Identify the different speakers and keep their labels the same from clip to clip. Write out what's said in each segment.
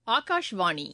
Speaker 1: ஆகாஷ்வாணி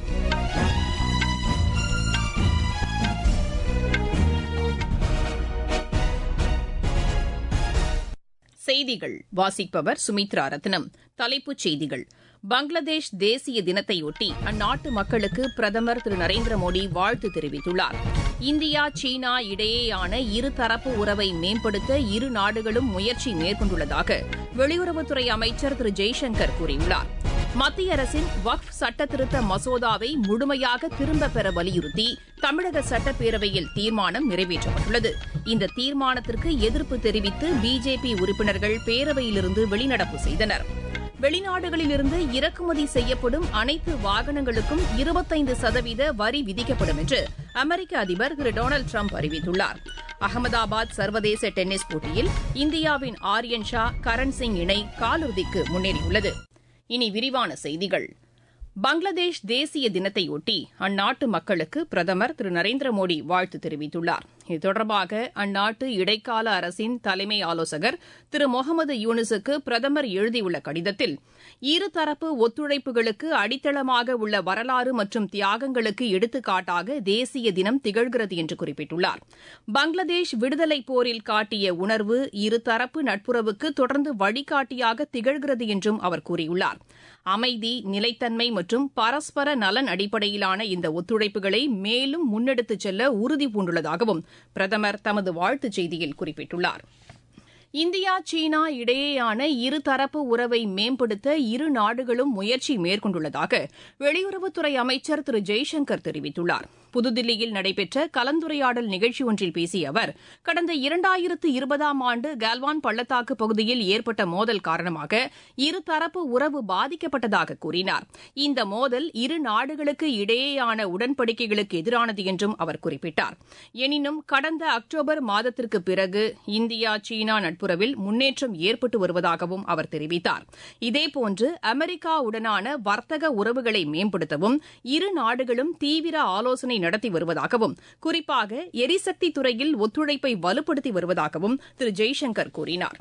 Speaker 1: செய்திகள் வாசிப்பவர் சுமித்ரா ரத்னம் தலைப்புச் செய்திகள் பங்களாதேஷ் தேசிய தினத்தையொட்டி அந்நாட்டு மக்களுக்கு பிரதமர் திரு நரேந்திர மோடி வாழ்த்து தெரிவித்துள்ளார் இந்தியா சீனா இடையேயான இருதரப்பு உறவை மேம்படுத்த இரு நாடுகளும் முயற்சி மேற்கொண்டுள்ளதாக வெளியுறவுத்துறை அமைச்சர் திரு ஜெய்சங்கர் கூறியுள்ளார் மத்திய அரசின் வக்ஃப் சட்டத்திருத்த மசோதாவை முழுமையாக திரும்பப் பெற வலியுறுத்தி தமிழக சட்டப்பேரவையில் தீர்மானம் நிறைவேற்றப்பட்டுள்ளது இந்த தீர்மானத்திற்கு எதிர்ப்பு தெரிவித்து பிஜேபி உறுப்பினர்கள் பேரவையிலிருந்து வெளிநடப்பு செய்தனர் வெளிநாடுகளிலிருந்து இறக்குமதி செய்யப்படும் அனைத்து வாகனங்களுக்கும் இருபத்தைந்து சதவீத வரி விதிக்கப்படும் என்று அமெரிக்க அதிபர் திரு டொனால்டு ட்ரம்ப் அறிவித்துள்ளார் அகமதாபாத் சர்வதேச டென்னிஸ் போட்டியில் இந்தியாவின் ஆரியன் ஷா கரண் சிங் இணை காலிறுதிக்கு முன்னேறியுள்ளது இனி விரிவான செய்திகள் பங்களாதேஷ் தேசிய தினத்தையொட்டி அந்நாட்டு மக்களுக்கு பிரதமர் திரு நரேந்திர மோடி வாழ்த்து தெரிவித்துள்ளார் இது தொடர்பாக அந்நாட்டு இடைக்கால அரசின் தலைமை ஆலோசகர் திரு முகமது யூனிஸுக்கு பிரதமர் எழுதியுள்ள கடிதத்தில் இருதரப்பு ஒத்துழைப்புகளுக்கு அடித்தளமாக உள்ள வரலாறு மற்றும் தியாகங்களுக்கு எடுத்துக்காட்டாக தேசிய தினம் திகழ்கிறது என்று குறிப்பிட்டுள்ளார் பங்களாதேஷ் விடுதலைப் போரில் காட்டிய உணர்வு இருதரப்பு நட்புறவுக்கு தொடர்ந்து வழிகாட்டியாக திகழ்கிறது என்றும் அவர் கூறியுள்ளார் அமைதி நிலைத்தன்மை மற்றும் பரஸ்பர நலன் அடிப்படையிலான இந்த ஒத்துழைப்புகளை மேலும் முன்னெடுத்துச் செல்ல உறுதி பூண்டுள்ளதாகவும் பிரதமர் தமது வாழ்த்துச் செய்தியில் குறிப்பிட்டுள்ளார் இந்தியா சீனா இடையேயான இருதரப்பு உறவை மேம்படுத்த இரு நாடுகளும் முயற்சி மேற்கொண்டுள்ளதாக வெளியுறவுத்துறை அமைச்சர் திரு ஜெய்சங்கர் தெரிவித்துள்ளார் புதுதில்லியில் நடைபெற்ற கலந்துரையாடல் நிகழ்ச்சி ஒன்றில் பேசிய அவர் கடந்த இரண்டாயிரத்து இருபதாம் ஆண்டு கால்வான் பள்ளத்தாக்கு பகுதியில் ஏற்பட்ட மோதல் காரணமாக இருதரப்பு உறவு பாதிக்கப்பட்டதாக கூறினார் இந்த மோதல் இரு நாடுகளுக்கு இடையேயான உடன்படிக்கைகளுக்கு எதிரானது என்றும் அவர் குறிப்பிட்டார் எனினும் கடந்த அக்டோபர் மாதத்திற்கு பிறகு இந்தியா சீனா நட்புறவில் முன்னேற்றம் ஏற்பட்டு வருவதாகவும் அவர் தெரிவித்தார் இதேபோன்று அமெரிக்காவுடனான வர்த்தக உறவுகளை மேம்படுத்தவும் இரு நாடுகளும் தீவிர ஆலோசனை நடத்தி வருவதாகவும் குறிப்பாக எரிசக்தி துறையில் ஒத்துழைப்பை வலுப்படுத்தி வருவதாகவும் திரு ஜெய்சங்கர் கூறினார்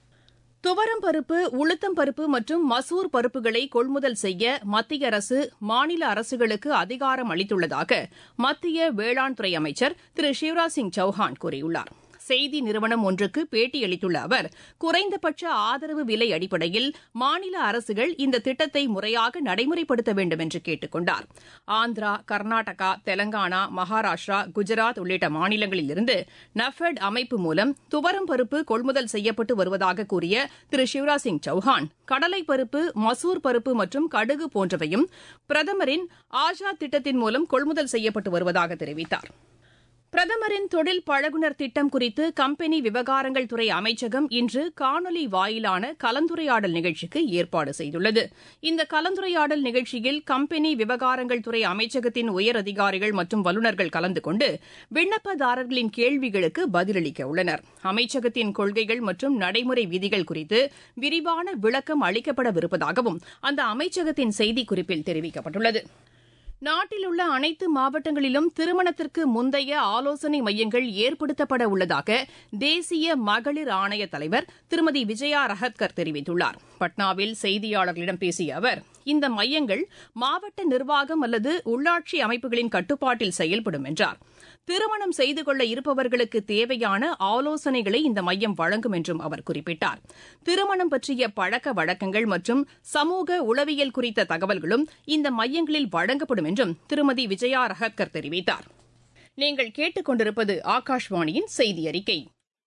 Speaker 1: துவரம் பருப்பு உளுத்தம் பருப்பு மற்றும் மசூர் பருப்புகளை கொள்முதல் செய்ய மத்திய அரசு மாநில அரசுகளுக்கு அதிகாரம் அளித்துள்ளதாக மத்திய வேளாண் துறை அமைச்சர் திரு சிவராஜ் சிங் சௌஹான் கூறியுள்ளார் செய்தி நிறுவனம் ஒன்றுக்கு பேட்டியளித்துள்ள அவர் குறைந்தபட்ச ஆதரவு விலை அடிப்படையில் மாநில அரசுகள் இந்த திட்டத்தை முறையாக நடைமுறைப்படுத்த வேண்டும் என்று கேட்டுக் கொண்டார் ஆந்திரா கர்நாடகா தெலங்கானா மகாராஷ்டிரா குஜராத் உள்ளிட்ட மாநிலங்களிலிருந்து நஃபெட் அமைப்பு மூலம் துவரம் பருப்பு கொள்முதல் செய்யப்பட்டு வருவதாக கூறிய திரு சிவராஜ் சிங் சௌஹான் கடலை பருப்பு மசூர் பருப்பு மற்றும் கடுகு போன்றவையும் பிரதமரின் ஆஷா திட்டத்தின் மூலம் கொள்முதல் செய்யப்பட்டு வருவதாக தெரிவித்தாா் பிரதமரின் தொழில் பழகுனர் திட்டம் குறித்து கம்பெனி விவகாரங்கள் துறை அமைச்சகம் இன்று காணொலி வாயிலான கலந்துரையாடல் நிகழ்ச்சிக்கு ஏற்பாடு செய்துள்ளது இந்த கலந்துரையாடல் நிகழ்ச்சியில் கம்பெனி விவகாரங்கள் துறை அமைச்சகத்தின் உயர் அதிகாரிகள் மற்றும் வல்லுநர்கள் கலந்து கொண்டு விண்ணப்பதாரர்களின் கேள்விகளுக்கு பதிலளிக்க உள்ளனர் அமைச்சகத்தின் கொள்கைகள் மற்றும் நடைமுறை விதிகள் குறித்து விரிவான விளக்கம் அளிக்கப்படவிருப்பதாகவும் அந்த அமைச்சகத்தின் செய்திக்குறிப்பில் தெரிவிக்கப்பட்டுள்ளது நாட்டில் உள்ள அனைத்து மாவட்டங்களிலும் திருமணத்திற்கு முந்தைய ஆலோசனை மையங்கள் ஏற்படுத்தப்பட உள்ளதாக தேசிய மகளிர் ஆணைய தலைவர் திருமதி விஜயா ரஹத்கர் தெரிவித்துள்ளார் பட்னாவில் செய்தியாளர்களிடம் பேசிய அவர் இந்த மையங்கள் மாவட்ட நிர்வாகம் அல்லது உள்ளாட்சி அமைப்புகளின் கட்டுப்பாட்டில் செயல்படும் என்றார் திருமணம் செய்து கொள்ள இருப்பவர்களுக்கு தேவையான ஆலோசனைகளை இந்த மையம் வழங்கும் என்றும் அவர் குறிப்பிட்டார் திருமணம் பற்றிய பழக்க வழக்கங்கள் மற்றும் சமூக உளவியல் குறித்த தகவல்களும் இந்த மையங்களில் வழங்கப்படும் என்றும் திருமதி விஜயா ரஹத்கர் தெரிவித்தார் நீங்கள் கேட்டுக்கொண்டிருப்பது ஆகாஷ்வாணியின் செய்தி அறிக்கை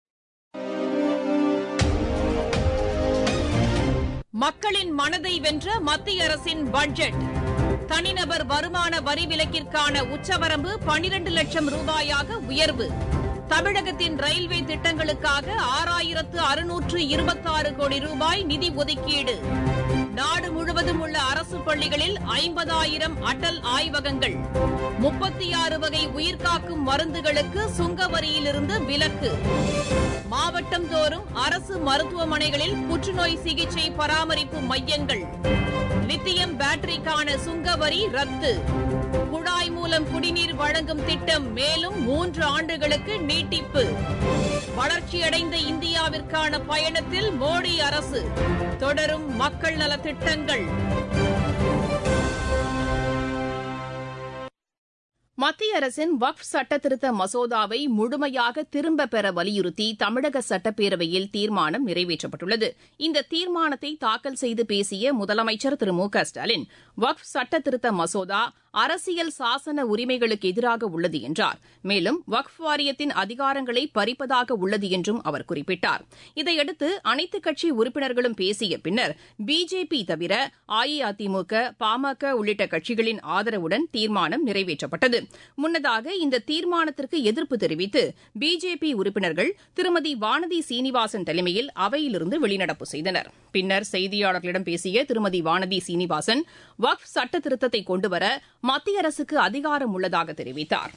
Speaker 1: மக்களின் மனதை வென்ற மத்திய அரசின் பட்ஜெட் தனிநபர் வருமான வரி விலக்கிற்கான உச்சவரம்பு பனிரண்டு லட்சம் ரூபாயாக உயர்வு தமிழகத்தின் ரயில்வே திட்டங்களுக்காக ஆறாயிரத்து அறுநூற்று இருபத்தாறு கோடி ரூபாய் நிதி ஒதுக்கீடு நாடு முழுவதும் உள்ள அரசு பள்ளிகளில் ஐம்பதாயிரம் அடல் ஆய்வகங்கள் முப்பத்தி ஆறு வகை உயிர்காக்கும் மருந்துகளுக்கு சுங்க வரியிலிருந்து விலக்கு மாவட்டம் தோறும் அரசு மருத்துவமனைகளில் புற்றுநோய் சிகிச்சை பராமரிப்பு மையங்கள் லித்தியம் பேட்டரிக்கான சுங்க வரி ரத்து குழாய் மூலம் குடிநீர் வழங்கும் திட்டம் மேலும் மூன்று ஆண்டுகளுக்கு நீட்டிப்பு வளர்ச்சியடைந்த இந்தியாவிற்கான பயணத்தில் மோடி அரசு தொடரும் மக்கள் நலத் திட்டங்கள் மத்திய அரசின் வக்ஃப் சட்டத்திருத்த மசோதாவை முழுமையாக திரும்பப் பெற வலியுறுத்தி தமிழக சட்டப்பேரவையில் தீர்மானம் நிறைவேற்றப்பட்டுள்ளது இந்த தீர்மானத்தை தாக்கல் செய்து பேசிய முதலமைச்சர் திரு மு க ஸ்டாலின் வக்ஃப் சட்டத்திருத்த மசோதா அரசியல் சாசன உரிமைகளுக்கு எதிராக உள்ளது என்றார் மேலும் வக்ஃப் வாரியத்தின் அதிகாரங்களை பறிப்பதாக உள்ளது என்றும் அவர் குறிப்பிட்டார் இதையடுத்து அனைத்துக் கட்சி உறுப்பினர்களும் பேசிய பின்னர் பிஜேபி தவிர அஇஅதிமுக பாமக உள்ளிட்ட கட்சிகளின் ஆதரவுடன் தீர்மானம் நிறைவேற்றப்பட்டது முன்னதாக இந்த தீர்மானத்திற்கு எதிர்ப்பு தெரிவித்து பிஜேபி உறுப்பினர்கள் திருமதி வானதி சீனிவாசன் தலைமையில் அவையிலிருந்து வெளிநடப்பு செய்தனர் பின்னர் செய்தியாளர்களிடம் பேசிய திருமதி வானதி சீனிவாசன் வக்ஃப் சட்ட திருத்தத்தை கொண்டுவர மத்திய அரசுக்கு அதிகாரம் உள்ளதாக தெரிவித்தார்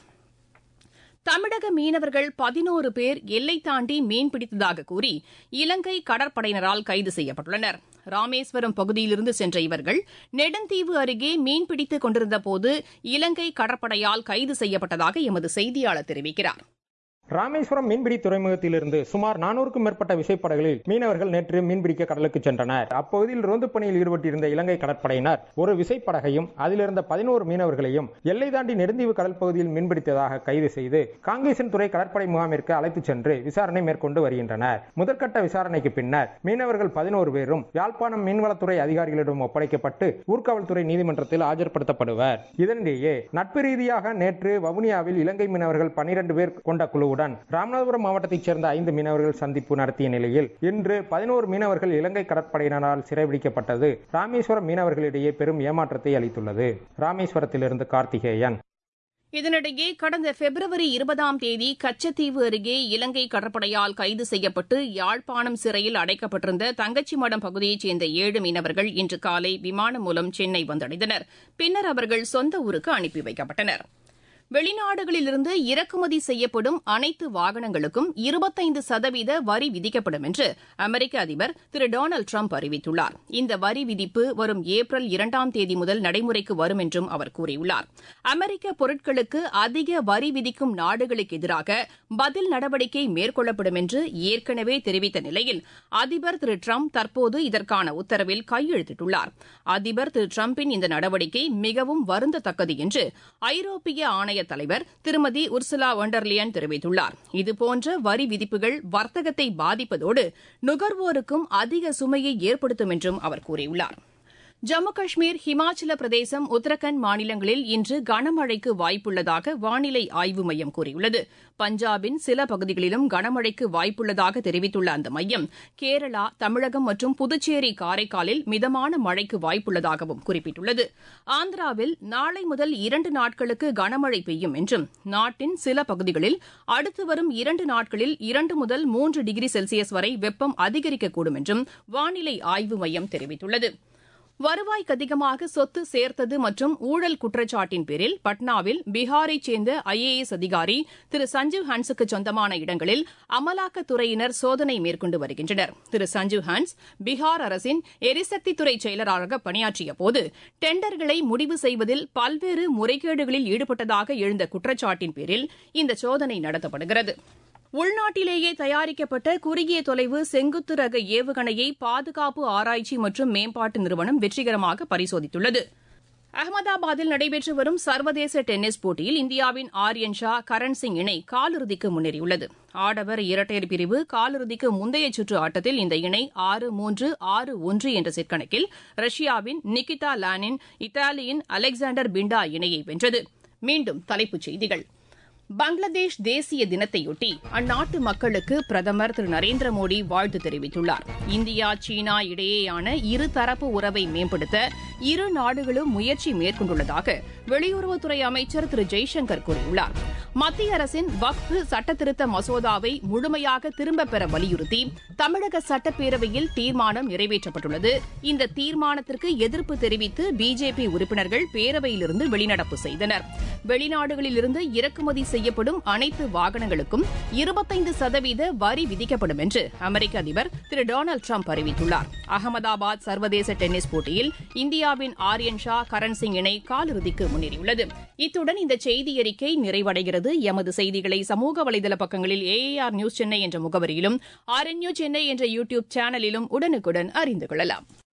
Speaker 1: தமிழக மீனவர்கள் பதினோரு பேர் எல்லை தாண்டி மீன்பிடித்ததாக கூறி இலங்கை கடற்படையினரால் கைது செய்யப்பட்டுள்ளனர் ராமேஸ்வரம் பகுதியிலிருந்து சென்ற இவர்கள் நெடுந்தீவு அருகே மீன்பிடித்துக் கொண்டிருந்தபோது இலங்கை கடற்படையால் கைது செய்யப்பட்டதாக எமது செய்தியாளர் தெரிவிக்கிறார்
Speaker 2: ராமேஸ்வரம் மீன்பிடி துறைமுகத்திலிருந்து சுமார் நானூறுக்கும் மேற்பட்ட விசைப்படகுகளில் மீனவர்கள் நேற்று மீன்பிடிக்க கடலுக்கு சென்றனர் அப்பகுதியில் ரோந்து பணியில் ஈடுபட்டிருந்த இலங்கை கடற்படையினர் ஒரு விசைப்படகையும் அதிலிருந்த பதினோரு மீனவர்களையும் எல்லை தாண்டி நெடுந்தீவு கடல் பகுதியில் மீன்பிடித்ததாக கைது செய்து காங்கேசன் துறை கடற்படை முகாமிற்கு அழைத்துச் சென்று விசாரணை மேற்கொண்டு வருகின்றனர் முதற்கட்ட விசாரணைக்கு பின்னர் மீனவர்கள் பதினோரு பேரும் யாழ்ப்பாணம் மீன்வளத்துறை அதிகாரிகளிடம் ஒப்படைக்கப்பட்டு ஊர்காவல்துறை நீதிமன்றத்தில் ஆஜர்படுத்தப்படுவர் இதனிடையே நட்பு ரீதியாக நேற்று வவுனியாவில் இலங்கை மீனவர்கள் பனிரெண்டு பேர் கொண்ட குழு குழுவுடன் ராமநாதபுரம் மாவட்டத்தைச் சேர்ந்த ஐந்து மீனவர்கள் சந்திப்பு நடத்திய நிலையில் இன்று பதினோரு மீனவர்கள் இலங்கை கடற்படையினரால் சிறைபிடிக்கப்பட்டது ராமேஸ்வரம் மீனவர்களிடையே பெரும் ஏமாற்றத்தை அளித்துள்ளது ராமேஸ்வரத்திலிருந்து கார்த்திகேயன்
Speaker 1: இதனிடையே கடந்த பிப்ரவரி இருபதாம் தேதி கச்சத்தீவு அருகே இலங்கை கடற்படையால் கைது செய்யப்பட்டு யாழ்ப்பாணம் சிறையில் அடைக்கப்பட்டிருந்த தங்கச்சிமடம் பகுதியைச் சேர்ந்த ஏழு மீனவர்கள் இன்று காலை விமானம் மூலம் சென்னை வந்தடைந்தனர் பின்னர் அவர்கள் சொந்த ஊருக்கு அனுப்பி வைக்கப்பட்டனா் வெளிநாடுகளிலிருந்து இறக்குமதி செய்யப்படும் அனைத்து வாகனங்களுக்கும் இருபத்தைந்து சதவீத வரி விதிக்கப்படும் என்று அமெரிக்க அதிபர் திரு டொனால்டு ட்ரம்ப் அறிவித்துள்ளார் இந்த வரி விதிப்பு வரும் ஏப்ரல் இரண்டாம் தேதி முதல் நடைமுறைக்கு வரும் என்றும் அவர் கூறியுள்ளார் அமெரிக்க பொருட்களுக்கு அதிக வரி விதிக்கும் நாடுகளுக்கு எதிராக பதில் நடவடிக்கை மேற்கொள்ளப்படும் என்று ஏற்கனவே தெரிவித்த நிலையில் அதிபர் திரு ட்ரம்ப் தற்போது இதற்கான உத்தரவில் கையெழுத்திட்டுள்ளார் அதிபர் திரு ட்ரம்பின் இந்த நடவடிக்கை மிகவும் வருந்தத்தக்கது என்று ஐரோப்பிய ஆணைய ஆணைய தலைவர் திருமதி உர்சுலா ஒண்டர்லியன் தெரிவித்துள்ளார் இதுபோன்ற வரி விதிப்புகள் வர்த்தகத்தை பாதிப்பதோடு நுகர்வோருக்கும் அதிக சுமையை ஏற்படுத்தும் என்றும் அவர் கூறியுள்ளார் ஜம்மு காஷ்மீர் ஹிமாச்சல பிரதேசம் உத்தரகண்ட் மாநிலங்களில் இன்று கனமழைக்கு வாய்ப்புள்ளதாக வானிலை ஆய்வு மையம் கூறியுள்ளது பஞ்சாபின் சில பகுதிகளிலும் கனமழைக்கு வாய்ப்புள்ளதாக தெரிவித்துள்ள அந்த மையம் கேரளா தமிழகம் மற்றும் புதுச்சேரி காரைக்காலில் மிதமான மழைக்கு வாய்ப்புள்ளதாகவும் குறிப்பிட்டுள்ளது ஆந்திராவில் நாளை முதல் இரண்டு நாட்களுக்கு கனமழை பெய்யும் என்றும் நாட்டின் சில பகுதிகளில் அடுத்து வரும் இரண்டு நாட்களில் இரண்டு முதல் மூன்று டிகிரி செல்சியஸ் வரை வெப்பம் அதிகரிக்கக்கூடும் என்றும் வானிலை ஆய்வு மையம் தெரிவித்துள்ளது வருவாய்க்கு அதிகமாக சொத்து சேர்த்தது மற்றும் ஊழல் குற்றச்சாட்டின் பேரில் பட்னாவில் பீகாரைச் சேர்ந்த ஐஏஎஸ் அதிகாரி திரு சஞ்சீவ் ஹன்ஸுக்கு சொந்தமான இடங்களில் அமலாக்கத்துறையினர் சோதனை மேற்கொண்டு வருகின்றனர் திரு சஞ்சீவ் ஹன்ஸ் பீகார் அரசின் எரிசக்தித்துறை செயலராக பணியாற்றிய போது டெண்டர்களை முடிவு செய்வதில் பல்வேறு முறைகேடுகளில் ஈடுபட்டதாக எழுந்த குற்றச்சாட்டின் பேரில் இந்த சோதனை நடத்தப்படுகிறது உள்நாட்டிலேயே தயாரிக்கப்பட்ட குறுகிய தொலைவு செங்குத்து ரக ஏவுகணையை பாதுகாப்பு ஆராய்ச்சி மற்றும் மேம்பாட்டு நிறுவனம் வெற்றிகரமாக பரிசோதித்துள்ளது அகமதாபாத்தில் நடைபெற்று வரும் சர்வதேச டென்னிஸ் போட்டியில் இந்தியாவின் ஆர்யன் ஷா கரண் சிங் இணை காலிறுதிக்கு முன்னேறியுள்ளது ஆடவர் இரட்டையர் பிரிவு காலிறுதிக்கு முந்தைய சுற்று ஆட்டத்தில் இந்த இணை ஆறு மூன்று ஆறு ஒன்று என்ற செட் கணக்கில் ரஷ்யாவின் நிகிதா லானின் இத்தாலியின் அலெக்சாண்டர் பிண்டா இணையை வென்றது மீண்டும் தலைப்புச் செய்திகள் பங்களாதேஷ் தேசிய தினத்தையொட்டி அந்நாட்டு மக்களுக்கு பிரதமர் திரு நரேந்திர மோடி வாழ்த்து தெரிவித்துள்ளார் இந்தியா சீனா இடையேயான இருதரப்பு உறவை மேம்படுத்த இரு நாடுகளும் முயற்சி மேற்கொண்டுள்ளதாக வெளியுறவுத்துறை அமைச்சர் திரு ஜெய்சங்கர் கூறியுள்ளார் மத்திய அரசின் வக்ஃபு சட்டத்திருத்த மசோதாவை முழுமையாக திரும்பப் பெற வலியுறுத்தி தமிழக சட்டப்பேரவையில் தீர்மானம் நிறைவேற்றப்பட்டுள்ளது இந்த தீர்மானத்திற்கு எதிர்ப்பு தெரிவித்து பிஜேபி உறுப்பினர்கள் பேரவையிலிருந்து வெளிநடப்பு செய்தனர் வெளிநாடுகளிலிருந்து இறக்குமதி செய்யப்படும் அனைத்து வாகனங்களுக்கும் இருபத்தைந்து சதவீத வரி விதிக்கப்படும் என்று அமெரிக்க அதிபர் திரு டொனால்டு ட்ரம்ப் அறிவித்துள்ளார் அகமதாபாத் சர்வதேச டென்னிஸ் போட்டியில் இந்தியாவின் ஆர்யன் ஷா கரண் சிங் இணை காலிறுதிக்கு முன்னேறியுள்ளது இத்துடன் இந்த செய்தி அறிக்கை நிறைவடைகிறது எமது செய்திகளை சமூக வலைதள பக்கங்களில் ஏஏஆர் நியூஸ் சென்னை என்ற முகவரியிலும் ஆர்என்யூ சென்னை என்ற யூ டியூப் சேனலிலும் உடனுக்குடன் அறிந்து கொள்ளலாம்